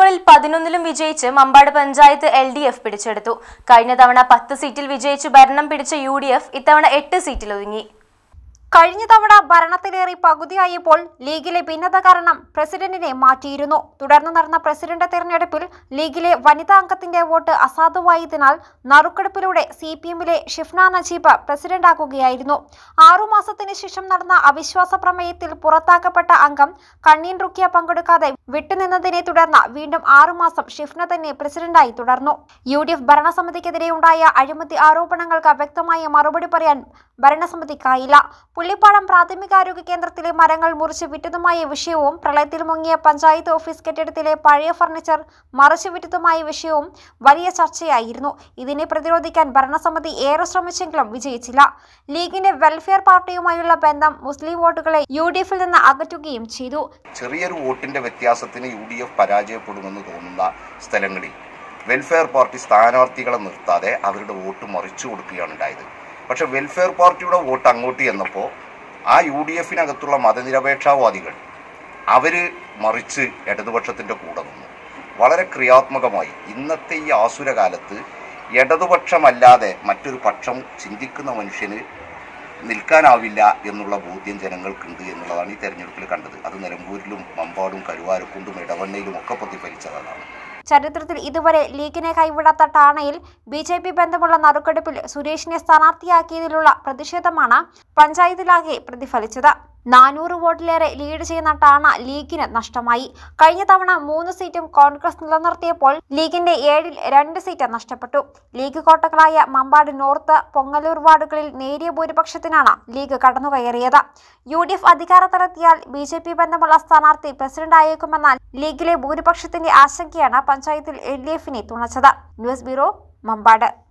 സീറ്റുകളിൽ പതിനൊന്നിലും വിജയിച്ച് Mambad panchayat L D F പിടിച്ചെടുത്തു കഴിഞ്ഞ തവണ പത്ത് സീറ്റിൽ വിജയിച്ച് ഭരണം പിടിച്ച യു ഡി എഫ് ഇത്തവണ എട്ട് സീറ്റിൽ ഒതുങ്ങി കഴിഞ്ഞ തവണ ഭരണത്തിലേറി പകുതിയായപ്പോൾ ലീഗിലെ ഭിന്നത കാരണം പ്രസിഡന്റിനെ മാറ്റിയിരുന്നു തുടർന്ന് നടന്ന പ്രസിഡന്റ് തെരഞ്ഞെടുപ്പിൽ ലീഗിലെ വനിതാ അംഗത്തിന്റെ വോട്ട് അസാധുവായതിനാൽ നറുക്കെടുപ്പിലൂടെ സി പി എമ്മിലെ ഷിഫ്ന നജീബ് പ്രസിഡന്റാകുകയായിരുന്നു ആറുമാസത്തിന് ശേഷം നടന്ന അവിശ്വാസ പ്രമേയത്തിൽ പുറത്താക്കപ്പെട്ട അംഗം കണ്ണീൻ റുക്കിയ പങ്കെടുക്കാതെ വിട്ടുനിന്നതിനെ തുടർന്ന് വീണ്ടും ആറുമാസം ഷിഫ്ന തന്നെ പ്രസിഡന്റായി തുടർന്നു യു ഡി എഫ് ഭരണസമിതിക്കെതിരെ ഉണ്ടായ അഴിമതി ആരോപണങ്ങൾക്ക് വ്യക്തമായ മറുപടി പറയാൻ ഭരണസമിതിക്കായില്ല പുള്ളിപ്പാടം പ്രാഥമികാരോഗ്യ കേന്ദ്രത്തിലെ മരങ്ങൾ മുറിച്ച് വിറ്റതുമായ വിഷയവും പ്രളയത്തിൽ മുങ്ങിയ പഞ്ചായത്ത് ഓഫീസ് കെട്ടിടത്തിലെ പഴയ ഫർണിച്ചർ മറിച്ചു വിറ്റതുമായ വിഷയവും വലിയ ചർച്ചയായിരുന്നു ഇതിനെ പ്രതിരോധിക്കാൻ ഭരണസമിതി ഏറെ ശ്രമിച്ചെങ്കിലും വിജയിച്ചില്ല ലീഗിന്റെ വെൽഫെയർ പാർട്ടിയുമായുള്ള ബന്ധം മുസ്ലിം വോട്ടുകളെ യു ഡി എഫിൽ നിന്ന് അകറ്റുകയും ചെയ്തു ചെറിയൊരു വോട്ടിന്റെ വ്യത്യാസത്തിന് യു ഡി എഫ് പരാജയപ്പെടുമെന്ന് തോന്നുന്ന സ്ഥലങ്ങളിൽ വെൽഫെയർ പാർട്ടി സ്ഥാനാർത്ഥികളെ നിർത്താതെ അവരുടെ വോട്ട് മറിച്ചു കൊടുക്കുകയാണ് ഉണ്ടായത് പക്ഷെ വെൽഫെയർ പാർട്ടിയുടെ വോട്ട് അങ്ങോട്ട് ചെന്നപ്പോൾ ആ യു ഡി എഫിനകത്തുള്ള മതനിരപേക്ഷാവാദികൾ അവര് മറിച്ച് ഇടതുപക്ഷത്തിന്റെ കൂടെ നിന്നു വളരെ ക്രിയാത്മകമായി ഇന്നത്തെ ഈ ആസുര കാലത്ത് ഇടതുപക്ഷമല്ലാതെ മറ്റൊരു പക്ഷം ചിന്തിക്കുന്ന മനുഷ്യന് നിൽക്കാനാവില്ല എന്നുള്ള ബോധ്യം ജനങ്ങൾക്കുണ്ട് എന്നുള്ളതാണ് ഈ തെരഞ്ഞെടുപ്പിൽ കണ്ടത് അത് നിലമ്പൂരിലും മമ്പാടും കരുവാരക്കുണ്ടും ഇടവണ്ണയിലും ഒക്കെ പ്രതിഫലിച്ചതാണ് ചരിത്രത്തിൽ ഇതുവരെ ലീഗിനെ കൈവിടാത്ത ടാണയിൽ ബി ജെ പി ബന്ധമുള്ള നറുക്കെടുപ്പിൽ സുരേഷിനെ സ്ഥാനാർത്ഥിയാക്കിയതിലുള്ള പ്രതിഷേധമാണ് പഞ്ചായത്തിലാകെ പ്രതിഫലിച്ചത് നാനൂറ് വോട്ടിലേറെ ലീഡ് ചെയ്യുന്ന ടാണ ലീഗിന് നഷ്ടമായി കഴിഞ്ഞ തവണ മൂന്ന് സീറ്റും കോൺഗ്രസ് നിലനിർത്തിയപ്പോൾ ലീഗിന്റെ ഏഴിൽ രണ്ട് സീറ്റ് നഷ്ടപ്പെട്ടു ലീഗ് കോട്ടകളായ മമ്പാട് നോർത്ത് പൊങ്ങലൂർ വാർഡുകളിൽ നേരിയ ഭൂരിപക്ഷത്തിനാണ് ലീഗ് കടന്നുകയറിയത് യു ഡി എഫ് അധികാരത്തിലെത്തിയാൽ ബി ജെ പി ബന്ധമുള്ള സ്ഥാനാർത്ഥി പ്രസിഡന്റ് ആയേക്കുമെന്ന ലീഗിലെ ഭൂരിപക്ഷത്തിന്റെ ആശങ്കയാണ് പഞ്ചായത്തിൽ എൽ ഡി എഫിനെ തുണച്ചത് ന്യൂസ് ബ്യൂറോ മമ്പാട്